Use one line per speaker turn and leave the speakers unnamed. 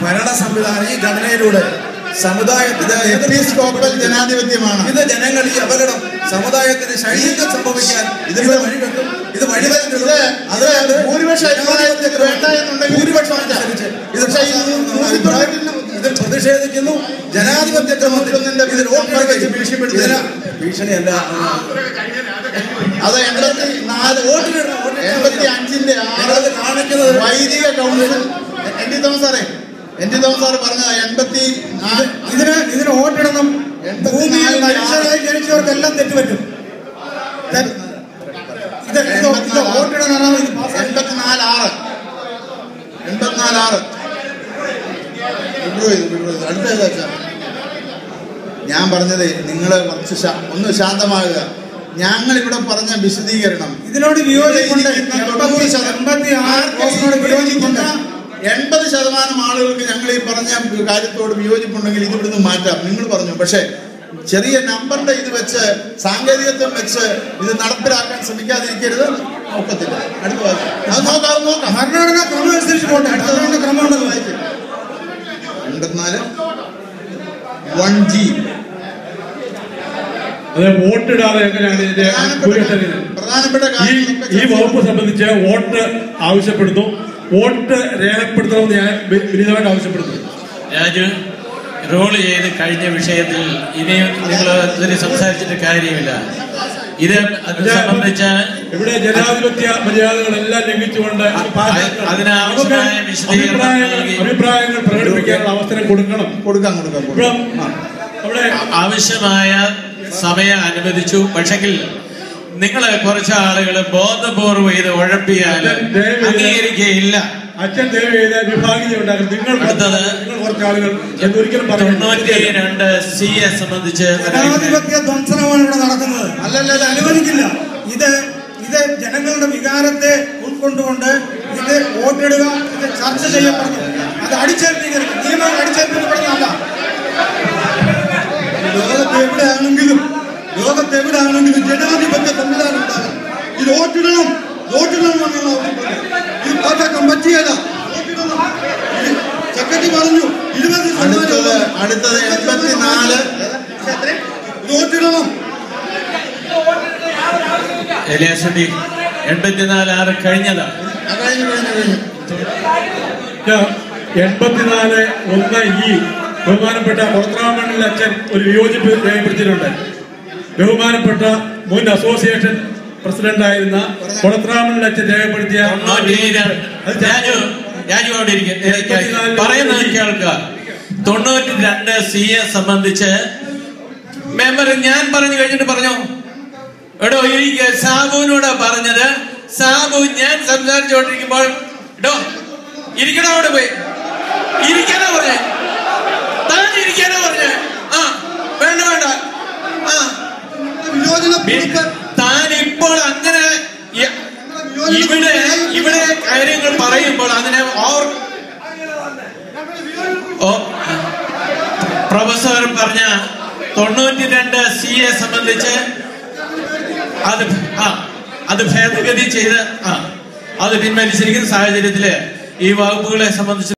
ഭരണ സംവിധാനം ഈ ഘടനയിലൂടെ സമുദായത്തിന്
എപ്പിസ്കോപ്പൽ ജനാധിപത്യമാണ്
ഇത് ജനങ്ങൾ ഈ അപകടം സമുദായത്തിന് ശൈലികൾ സംഭവിക്കാൻ ഇത് വഴിവെക്കും ഇത് വഴിവെക്കും
ഇത് അത് ഭൂരിപക്ഷ അഭിപ്രായത്തിൽ വേണ്ട എന്നുണ്ടെങ്കിൽ
ഭൂരിപക്ഷം അനുസരിച്ച് ഇത്
പക്ഷേ ഇത്
അഭിപ്രായം- ഇത് പ്രതിഷേധിക്കുന്നു ജനാധിപത്യ ക്രമത്തിൽ ഇതിൽ വോട്ട് വെച്ച് ഭീഷണിപ്പെടുത്തുന്നില്ല ഭീഷണിയല്ല
അത് എൺപത്തി നാല്
വോട്ടിനിടണം, വോട്ടിനിടണം.
എൺപത്തി അഞ്ചിന്റെ ആറ്
ഞങ്ങളത് കാണിക്കുന്നത്
വൈദിക കൗൺസിൽ എൻ ടി തോമസ് സാറേ എൻ ടി തോമസ് സാറ് പറഞ്ഞത് എൺപത്തി നാല്
ഇതിന് ഇതിന് വോട്ടിടണം ഭൂമിയിൽ
എൺപത്തിനാലിന്റെ
മനുഷ്യരായി ജനിച്ചവർക്കെല്ലാം തെറ്റുപറ്റും തെ- ഇത് ഇത് ഇത് വോട്ടിടണം ഇത് പാസ്സാക്കി
എൺപത്തിനാല് ആറ് എൺപത്തിനാല് ആറ് വിഡ്രോ ചെയ്തു വിഡ്രോ ചെയ്തു അടുത്ത ഏതാ വെച്ചാ? ഞാൻ പറഞ്ഞത് നിങ്ങൾ കുറച്ച് ശാ- ഒന്ന് ശാന്തമാകുക ഞങ്ങൾ ഇവിടെ പറഞ്ഞ വിശദീകരണം
ഇതിനോട് വിയോജിപ്പുണ്ട്
ഇതിരിക്കുന്ന
എൺപത്തി
തൊണ്ണൂറ് ശതമാനം
എൺപത്തി ആറ് പോസ്റ്റിനോട് വിയോജിപ്പുണ്ട്
എൺപത് ശതമാനം ആളുകൾക്ക് ഞങ്ങൾ ഈ പറഞ്ഞ കാര്യത്തോട് വിയോജിപ്പുണ്ടെങ്കിൽ ഇത് ഇവിടുന്ന് മാറ്റാം നിങ്ങൾ പറഞ്ഞു പക്ഷേ ചെറിയ നമ്പറിന്റെ ഇത് വെച്ച് സാങ്കേതികത്വം വെച്ച് ഇത് നടപ്പിലാക്കാൻ ശ്രമിക്കാതിരിക്കരുത് ഒക്കത്തില്ല അടുത്ത വാക്യം. അത് നോക്കാം അത് നോക്കാം
ഭരണഘടനാ ക്രമം അനുസരിച്ച് പോട്ടെ ഭരണഘടനാ ക്രമം ഉണ്ടല്ലോ
എൺപത്തിനാല് വൺ ജി
അത് വോട്ടിടാതെ എങ്ങനെയാണ് ഇതിന്റെ ഭൂരിപക്ഷം എങ്ങനെ?
പ്രധാനപ്പെട്ട
ഈ
കാര്യങ്ങളൊക്കെ
ഈ വകുപ്പ് സംബന്ധിച്ച് വോട്ട് ആവശ്യപ്പെടുന്നു വോട്ട് രേഖപ്പെടുത്തണമെന്ന് ഞാൻ വി- വിനീതമായിട്ട് ആവശ്യപ്പെടുന്നു
രാജു റോൾ ചെയ്ത് കഴിഞ്ഞ വിഷയത്തിൽ ഇനിയും നിങ്ങൾ ഇതിന് സംസാരിച്ചിട്ട് കാര്യമില്ല ഇത് അത് സംബന്ധിച്ച്
ഇവിടെ ജനാധിപത്യ മര്യാദകളെല്ലാം ലംഘിച്ചുകൊണ്ട് പാസ്സാക്കണം.
അതിനാവശ്യമായ
നമുക്ക്
വിശദീകരണം
അഭിപ്രായങ്ങൾ
നൽകി.
അഭിപ്രായങ്ങൾ പ്രകടിപ്പിക്കാനുള്ള അവസരം കൊടുക്കണം
കൊടുക്കാം കൊടുക്കാം കൊടുക്കാം.
ഇപ്പം അവിടെ
ആവശ്യമായ സമയം അനുവദിച്ചു പക്ഷെങ്കിൽ നിങ്ങൾ കുറച്ച് ആളുകൾ ബോധപൂർവ്വം ഇത് ഉഴപ്പിയാൽ
ദയവ് ചെയ്ത്
അംഗീകരിക്കുകയില്ല
അച്ഛൻ ദയവ് ചെയ്ത് വിഭാഗീയത ഉണ്ടാക്കും നിങ്ങൾ
അടുത്തത്
നിങ്ങൾ കുറച്ച് ആളുകൾ എന്നൊരിക്കലും
തൊണ്ണൂറ്റി
പറയുന്നു
രണ്ട് സി എ സംബന്ധിച്ച്
ജനാധിപത്യ ധ്വംസനമാണ് ഇവിടെ നടക്കുന്നത്
അല്ലല്ല
ഇത് അനുവദിക്കില്ല ഇത് ഇത് ജനങ്ങളുടെ വികാരത്തെ ഉൾക്കൊണ്ടുകൊണ്ട് ഇത് വോട്ടിടുക ഇത് ചർച്ച ചെയ്യപ്പെടുന്നു അത് അടിച്ചേൽപ്പിക്കരുത് നിയമങ്ങൾ അടിച്ചേൽപ്പിക്കപ്പെടുന്നതല്ല ലോകത്ത് എവിടെയാണെങ്കിലും ലോകത്ത് എവിടെയാണെങ്കിലും ജനാധിപത്യ സംവിധാനം ഉണ്ടാകും ഇത് വോട്ടിടണം വോട്ടിടണം എന്നാണ് ആവശ്യപ്പെടുന്നത് ഇത് പാസ്സാക്കാൻ പറ്റിയല്ല വോട്ടിടണം ഇത് സെക്രട്ടറി പറഞ്ഞു ഇരുപത്
അടുത്തത് അടുത്തത് എൺപത്തിനാല്
ഇത് വോട്ടിടണം
എലിയാസുട്ടി എൺപത്തിനാല് ആറ് കഴിഞ്ഞതാ
ആ, കഴിഞ്ഞു കഴിഞ്ഞു കഴിഞ്ഞു
എൺപത്തിനാല് ഒന്ന് ഈ ബഹുമാനപ്പെട്ട പുറത്രാമണ്ണിൽ അച്ഛൻ ഒരു വിയോജിപ്പ് രേഖപ്പെടുത്തിയിട്ടുണ്ട് ബഹുമാനപ്പെട്ട മുൻ അസോസിയേഷൻ പ്രസിഡന്റായിരുന്ന പുറത്രാമണ്ണിൽ അച്ഛൻ രേഖപ്പെടുത്തിയ
തൊണ്ണൂറ്റി രണ്ട്
അത്
രാജു രാജു അവിടെ ഇരിക്കും പറയുന്നത് കേൾക്കുക തൊണ്ണൂറ്റി രണ്ട് സി എ സംബന്ധിച്ച് മെമ്പർ ഞാൻ പറഞ്ഞു കഴിഞ്ഞിട്ട് പറഞ്ഞു എടോ ഇരിക്ക സാബുവിനോട് പറഞ്ഞത് സാബു ഞാൻ സംസാരിച്ചുകൊണ്ടിരിക്കുമ്പോൾ എടോ ഇരിക്കണോ അവിടെ പോയി ഇരിക്കാനോ പറഞ്ഞേ താൻ ഇരിക്കാനോ പറഞ്ഞേ ആ വേണ്ട വേണ്ട ആ
വിയോജന
താൻ ഇപ്പോൾ അങ്ങനെ ഇ- ഇവിടെ ഇവിടെ കാര്യങ്ങൾ പറയുമ്പോൾ അതിനെ ഓർ ഓ പ്രൊഫസർ പറഞ്ഞ തൊണ്ണൂറ്റി രണ്ട് സി എ സംബന്ധിച്ച് അത് ആ അത് ഭേദഗതി ചെയ്ത് ആ അത് പിൻവലിച്ചിരിക്കുന്ന സാഹചര്യത്തില് ഈ വകുപ്പുകളെ സംബന്ധിച്ച്